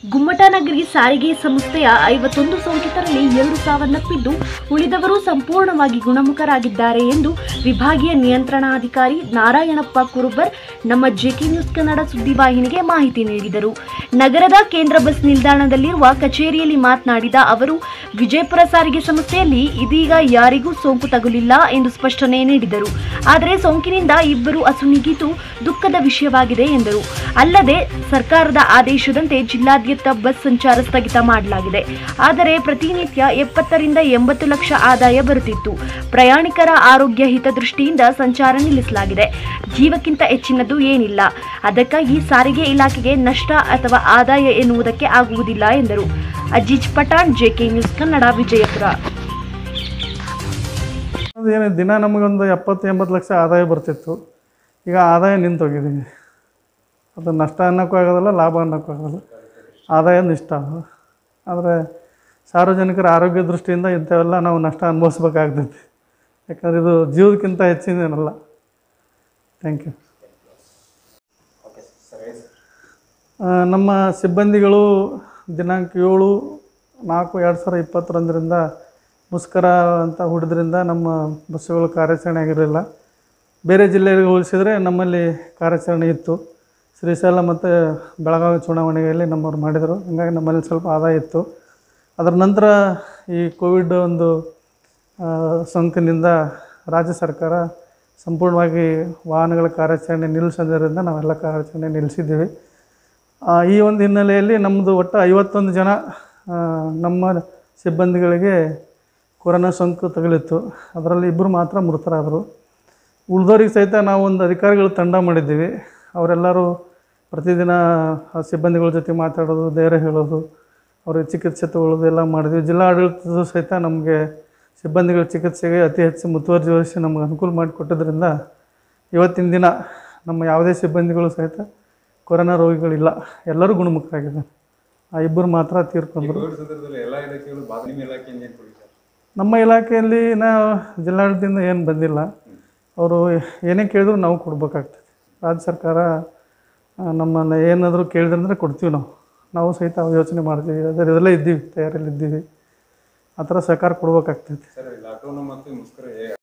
ಗುಮ್ಮಟನಗರಿ ಸಾರಿಗೆ ಸಂಸ್ಥೆಯ ಐವತ್ತೊಂದು ಸೋಂಕಿತರಲ್ಲಿ ಎರಡು ಸಾವನ್ನಪ್ಪಿದ್ದು ಉಳಿದವರು ಸಂಪೂರ್ಣವಾಗಿ ಗುಣಮುಖರಾಗಿದ್ದಾರೆ ಎಂದು ವಿಭಾಗೀಯ ನಿಯಂತ್ರಣಾಧಿಕಾರಿ ನಾರಾಯಣಪ್ಪ ಕುರುಬರ್ ನಮ್ಮ ಜೆಕೆ ನ್ಯೂಸ್ ಕನ್ನಡ ಸುದ್ದಿವಾಹಿನಿಗೆ ಮಾಹಿತಿ ನೀಡಿದರು ನಗರದ ಕೇಂದ್ರ ಬಸ್ ನಿಲ್ದಾಣದಲ್ಲಿರುವ ಕಚೇರಿಯಲ್ಲಿ ಮಾತನಾಡಿದ ಅವರು ವಿಜಯಪುರ ಸಾರಿಗೆ ಸಂಸ್ಥೆಯಲ್ಲಿ ಇದೀಗ ಯಾರಿಗೂ ಸೋಂಕು ತಗುಲಿಲ್ಲ ಎಂದು ಸ್ಪಷ್ಟನೆ ನೀಡಿದರು ಆದರೆ ಸೋಂಕಿನಿಂದ ಇಬ್ಬರು ಅಸುನೀಗಿದ್ದು ದುಃಖದ ವಿಷಯವಾಗಿದೆ ಎಂದರು ಅಲ್ಲದೆ ಸರ್ಕಾರದ ಆದೇಶದಂತೆ ಜಿಲ್ಲಾದ್ಯಂತ ಬಸ್ ಸಂಚಾರ ಸ್ಥಗಿತ ಮಾಡಲಾಗಿದೆ ಆದರೆ ಪ್ರತಿನಿತ್ಯ ಎಪ್ಪತ್ತರಿಂದ ಎಂಬತ್ತು ಲಕ್ಷ ಆದಾಯ ಬರುತ್ತಿತ್ತು ಪ್ರಯಾಣಿಕರ ಆರೋಗ್ಯ ಹಿತದೃಷ್ಟಿಯಿಂದ ಸಂಚಾರ ನಿಲ್ಲಿಸಲಾಗಿದೆ ಜೀವಕ್ಕಿಂತ ಹೆಚ್ಚಿನದು ಏನಿಲ್ಲ ಅದಕ್ಕಾಗಿ ಸಾರಿಗೆ ಇಲಾಖೆಗೆ ನಷ್ಟ ಅಥವಾ ಆದಾಯ ಎನ್ನುವುದಕ್ಕೆ ಆಗುವುದಿಲ್ಲ ಎಂದರು ಅಜೀಜ್ ಪಠಾಣ್ ಜೆಕೆ ನ್ಯೂಸ್ ಕನ್ನಡ ವಿಜಯಪುರ ಏನು ದಿನ ನಮಗೊಂದು ಎಪ್ಪತ್ತು ಎಂಬತ್ತು ಲಕ್ಷ ಆದಾಯ ಬರ್ತಿತ್ತು ಈಗ ಆದಾಯ ನಿಂತೋಗಿದ್ದೀವಿ ಅದು ನಷ್ಟ ಅನ್ನೋಕ್ಕೂ ಆಗೋದಿಲ್ಲ ಲಾಭ ಅನ್ನೋಕ್ಕೂ ಆಗೋಲ್ಲ ಆದಾಯ ನಿಷ್ಠ ಆದರೆ ಸಾರ್ವಜನಿಕರ ಆರೋಗ್ಯ ದೃಷ್ಟಿಯಿಂದ ಇಂಥವೆಲ್ಲ ನಾವು ನಷ್ಟ ಅನುಭವಿಸ್ಬೇಕಾಗ್ತೈತಿ ಯಾಕಂದ್ರೆ ಇದು ಜೀವಕ್ಕಿಂತ ಹೆಚ್ಚಿನದೇನಲ್ಲ ಥ್ಯಾಂಕ್ ಯು ಆ, ನಮ್ಮ ಸಿಬ್ಬಂದಿಗಳು ದಿನಾಂಕ ಏಳು ನಾಲ್ಕು ಎರಡು ಸಾವಿರ ಇಪ್ಪತ್ತೊಂದರಿಂದ ಮುಸ್ಕರ ಅಂತ ಹುಡಿದ್ರಿಂದ ನಮ್ಮ ಬಸ್ಸುಗಳು ಕಾರ್ಯಾಚರಣೆ ಆಗಿರಲಿಲ್ಲ ಬೇರೆ ಜಿಲ್ಲೆಗಳಿಗೆ ಹೋಲಿಸಿದರೆ ನಮ್ಮಲ್ಲಿ ಕಾರ್ಯಾಚರಣೆ ಇತ್ತು ಶ್ರೀಶೈಲ ಮತ್ತು ಬೆಳಗಾವಿ ಚುನಾವಣೆಯಲ್ಲಿ ನಮ್ಮವ್ರು ಮಾಡಿದರು ಹಂಗಾಗಿ ನಮ್ಮಲ್ಲಿ ಸ್ವಲ್ಪ ಆದಾಯ ಇತ್ತು ಅದರ ನಂತರ ಈ ಕೋವಿಡ್ ಒಂದು ಆ, ಸೋಂಕಿನಿಂದ ರಾಜ್ಯ ಸರ್ಕಾರ ಸಂಪೂರ್ಣವಾಗಿ ವಾಹನಗಳ ಕಾರ್ಯಾಚರಣೆ ನಿಲ್ಲಿಸೋದ್ರಿಂದ ನಾವೆಲ್ಲ ಕಾರ್ಯಾಚರಣೆ ನಿಲ್ಲಿಸಿದ್ದೀವಿ ಆ, ಈ ಒಂದು ಹಿನ್ನೆಲೆಯಲ್ಲಿ ನಮ್ಮದು ಒಟ್ಟು ಐವತ್ತೊಂದು ಜನ ಆ, ನಮ್ಮ ಸಿಬ್ಬಂದಿಗಳಿಗೆ ಕೊರೋನಾ ಸೋಂಕು ತಗುಲಿತ್ತು ಅದರಲ್ಲಿ ಇಬ್ಬರು ಮಾತ್ರ ಮೃತರಾದರು ಉಳಿದವ್ರಿಗೆ ಸಹಿತ ನಾವು ಒಂದು ಅಧಿಕಾರಿಗಳ ತಂಡ ಮಾಡಿದ್ದೀವಿ ಅವರೆಲ್ಲರೂ ಪ್ರತಿದಿನ ಆ ಸಿಬ್ಬಂದಿಗಳ ಜೊತೆ ಮಾತಾಡೋದು ಧೈರ್ಯ ಹೇಳೋದು ಅವ್ರಿಗೆ ಚಿಕಿತ್ಸೆ ತಗೊಳ್ಳೋದು ಎಲ್ಲ ಮಾಡಿದ್ವಿ ಜಿಲ್ಲಾ ಆಡಳಿತದ ಸಹಿತ ನಮಗೆ ಸಿಬ್ಬಂದಿಗಳ ಚಿಕಿತ್ಸೆಗೆ ಅತಿ ಹೆಚ್ಚು ಮುತುವರ್ಜಿ ವಹಿಸಿ ನಮಗೆ ಅನುಕೂಲ ಮಾಡಿಕೊಟ್ಟಿದ್ದರಿಂದ ಇವತ್ತಿನ ದಿನ ನಮ್ಮ ಯಾವುದೇ ಸಿಬ್ಬಂದಿಗಳು ಸಹಿತ ಕೊರೋನಾ ರೋಗಿಗಳಿಲ್ಲ ಎಲ್ಲರೂ ಗುಣಮುಖರಾಗಿದ್ದಾರೆ ಆ ಇಬ್ಬರು ಮಾತ್ರ ತೀರ್ಕೊಂಡ್ರು ಕೋವಿಡ್ ಸಂದರ್ಭದಲ್ಲಿ ಎಲ್ಲ ಇಲಾಖೆಗಳು ಬಾಧ ನಿಮ್ಮ ಇಲಾಖೆಯಿಂದ ಏನು ಕೊಡಿ ಸರ್ ನಮ್ಮ ಇಲಾಖೆಯಲ್ಲಿ ನಾ ಜಿಲ್ಲಾಡಳಿತದಿಂದ ಏನು ಬಂದಿಲ್ಲ ಅವರು ಏನೇ ಕೇಳಿದ್ರು ನಾವು ಕೊಡ್ಬೇಕಾಗ್ತದೆ ರಾಜ್ಯ ಸರ್ಕಾರ ಆ, ನಮ್ಮನ್ನ ಏನಾದರೂ ಕೇಳಿದ್ರಂದ್ರೆ ಕೊಡ್ತೀವಿ ನಾವು ನಾವು ಸಹಿತ ಯೋಚನೆ ಮಾಡ್ತೀವಿ ಅದರಲ್ಲೇ ಇದ್ದೀವಿ ತಯಾರಿಯಲ್ಲಿ ಇದ್ದೀವಿ ಆ ಥರ ಸಹಕಾರ ಕೊಡ್ಬೇಕಾಗ್ತೈತಿ ಸರ್ ಲಾಕ್ಡೌನ್ ಮತ್ತು ಮುಸ್ಕರ